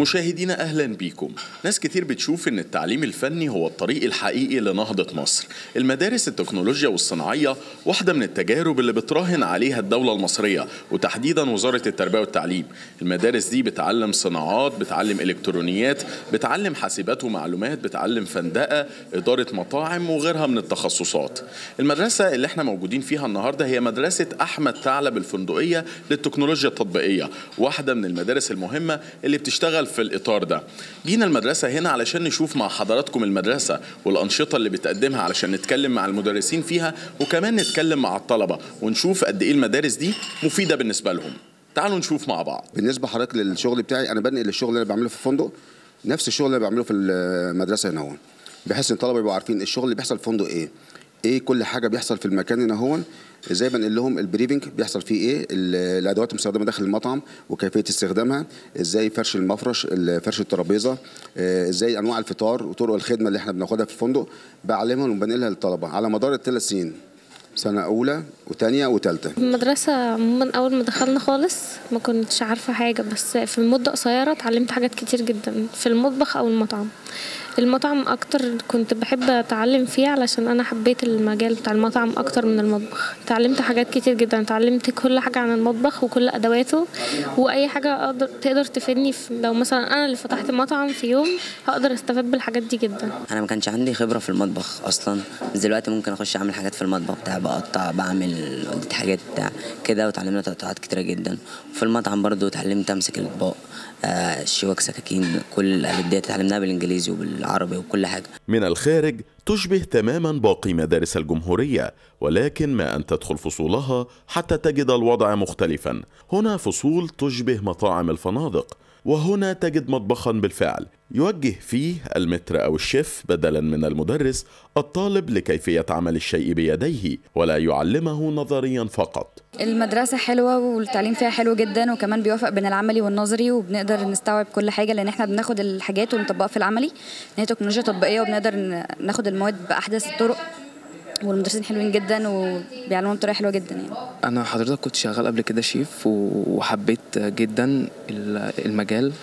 مشاهدينا اهلا بيكم ناس كتير بتشوف ان التعليم الفني هو الطريق الحقيقي لنهضة مصر المدارس التكنولوجيا والصناعية واحدة من التجارب اللي بتراهن عليها الدولة المصرية وتحديدا وزارة التربية والتعليم المدارس دي بتعلم صناعات بتعلم الكترونيات بتعلم حاسبات ومعلومات بتعلم فندقة إدارة مطاعم وغيرها من التخصصات المدرسة اللي احنا موجودين فيها النهاردة هي مدرسة أحمد ثعلب الفندقية للتكنولوجيا التطبيقية واحدة من المدارس المهمة اللي بتشتغل في الإطار ده جينا المدرسة هنا علشان نشوف مع حضراتكم المدرسة والأنشطة اللي بتقدمها علشان نتكلم مع المدرسين فيها وكمان نتكلم مع الطلبة ونشوف قد إيه المدارس دي مفيدة بالنسبة لهم تعالوا نشوف مع بعض بالنسبه حضرتك للشغل بتاعي انا بنقل الشغل اللي انا بعمله في الفندق نفس الشغل اللي أنا بعمله في المدرسه هنا هون بحيث ان الطلبه يبقوا عارفين الشغل اللي بيحصل في الفندق ايه ايه كل حاجه بيحصل في المكان هنا هون ازاي بنقل لهم البريفنج بيحصل فيه ايه ال- الادوات المستخدمه داخل المطعم وكيفيه استخدامها ازاي فرش المفرش ال- فرش الترابيزه آه، ازاي انواع الفطار وطرق الخدمه اللي احنا بناخدها في الفندق بعلمهم وبنقلها للطلبه على مدار الثلاث سنين سنه اولى وثانيه وثالثه المدرسة عموما أول ما دخلنا خالص ما كنتش عارفة حاجة بس في مدة قصيرة اتعلمت حاجات كتير جدا في المطبخ أو المطعم المطعم أكتر كنت بحب أتعلم فيه علشان أنا حبيت المجال بتاع المطعم أكتر من المطبخ اتعلمت حاجات كتير جدا اتعلمت كل حاجة عن المطبخ وكل أدواته وأي حاجة أقدر تقدر تفيدني في لو مثلا أنا اللي فتحت مطعم في يوم هقدر استفاد بالحاجات دي جدا انا ما كانش عندي خبره في المطبخ اصلا بس دلوقتي ممكن اخش اعمل حاجات في المطبخ بتاع بقطع بعمل والدتي حاجات بتاع كده وتعلمنا تقطيعات كتيره جدا وفي المطعم برضو اتعلمت امسك الاطباق آه الشوك سكاكين كل الالات دي اتعلمناها بالانجليزي وبالعربي وكل حاجه من الخارج تشبه تماما باقي مدارس الجمهورية ولكن ما أن تدخل فصولها حتى تجد الوضع مختلفا هنا فصول تشبه مطاعم الفنادق وهنا تجد مطبخا بالفعل يوجه فيه المتر أو الشيف بدلا من المدرس الطالب لكيفية عمل الشيء بيديه ولا يعلمه نظريا فقط المدرسة حلوة والتعليم فيها حلو جدا وكمان بيوفق بين العملي والنظري وبنقدر نستوعب كل حاجة لأن احنا بناخد الحاجات ونطبقها في العملي إن هي تكنولوجيا تطبيقية وبنقدر ن- ناخد المواد بأحدث الطرق والمدرسين حلوين جدا وبيعلمونا بطريقة حلوة جدا يعني انا حضرتك كنت شغال قبل كده شيف و- وحبيت جدا ال- المجال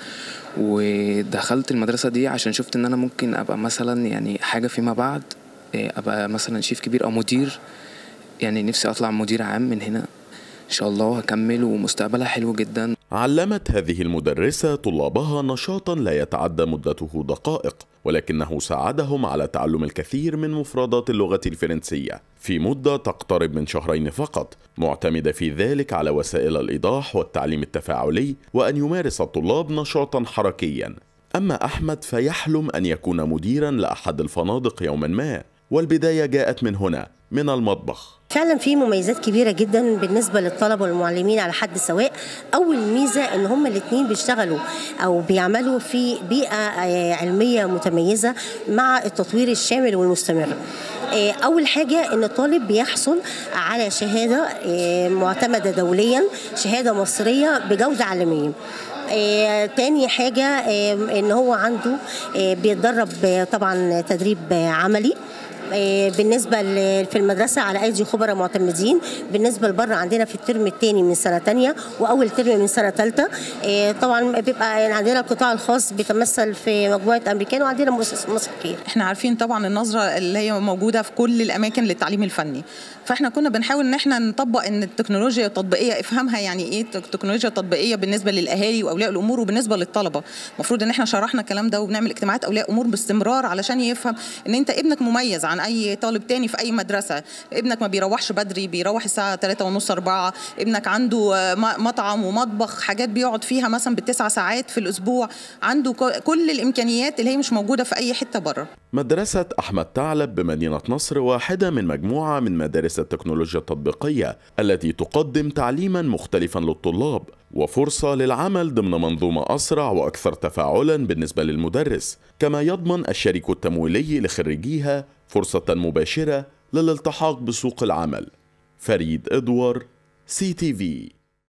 ودخلت المدرسة دي عشان شفت ان انا ممكن ابقى مثلا يعني حاجة فيما بعد إيه، ابقى مثلا شيف كبير او مدير يعني نفسي اطلع مدير عام من هنا ان شاء الله هكمل ومستقبلها حلو جدا علمت هذه المدرسة طلابها نشاطا لا يتعدى مدته دقائق ولكنه ساعدهم على تعلم الكثير من مفردات اللغة الفرنسية في مدة تقترب من شهرين فقط معتمدة في ذلك على وسائل الإيضاح والتعليم التفاعلي وأن يمارس الطلاب نشاطا حركيا أما أحمد فيحلم أن يكون مديرا لأحد الفنادق يوما ما والبداية جاءت من هنا من المطبخ فعلا في مميزات كبيره جدا بالنسبه للطلبه والمعلمين على حد سواء اول ميزه ان هما الاثنين بيشتغلوا او بيعملوا في بيئه آه، علميه متميزه مع التطوير الشامل والمستمر آه، اول حاجه ان الطالب بيحصل على شهاده آه، معتمده دوليا شهاده مصريه بجوده عالميه آه، تاني حاجة آه، ان هو عنده آه، بيتدرب آه، طبعا تدريب آه، عملي آه، بالنسبة ل- في المدرسة على أيدي خبراء معتمدين بالنسبة لبره عندنا في الترم الثاني من سنة تانية وأول ترم من سنة ثالثة آه، طبعا بيبقى يعني عندنا القطاع الخاص بيتمثل في مجموعة أمريكان وعندنا مؤسسة مصر كير احنا عارفين طبعا النظره اللي هي موجوده في كل الاماكن للتعليم الفني فاحنا كنا بنحاول ان احنا نطبق ان التكنولوجيا التطبيقيه افهمها يعني ايه تك- تكنولوجيا تطبيقيه بالنسبه للاهالي واولياء الامور وبالنسبه للطلبه المفروض ان احنا شرحنا الكلام ده وبنعمل اجتماعات اولياء امور باستمرار علشان يفهم ان انت ابنك مميز عن اي طالب تاني في اي مدرسه ابنك ما بيروحش بدري بيروح الساعه 3 ونص 4 ابنك عنده آه، م- مطعم ومطبخ حاجات بيقعد فيها مثلا بالتسع ساعات في الاسبوع عنده ك- كل الامكانيات اللي هي مش موجوده في اي حته بره مدرسة أحمد ثعلب بمدينة نصر واحدة من مجموعة من مدارس التكنولوجيا التطبيقية التي تقدم تعليما مختلفا للطلاب وفرصة للعمل ضمن منظومة أسرع وأكثر تفاعلا بالنسبة للمدرس كما يضمن الشريك التمويلي لخريجيها فرصة مباشرة للالتحاق بسوق العمل فريد إدوار سي تي في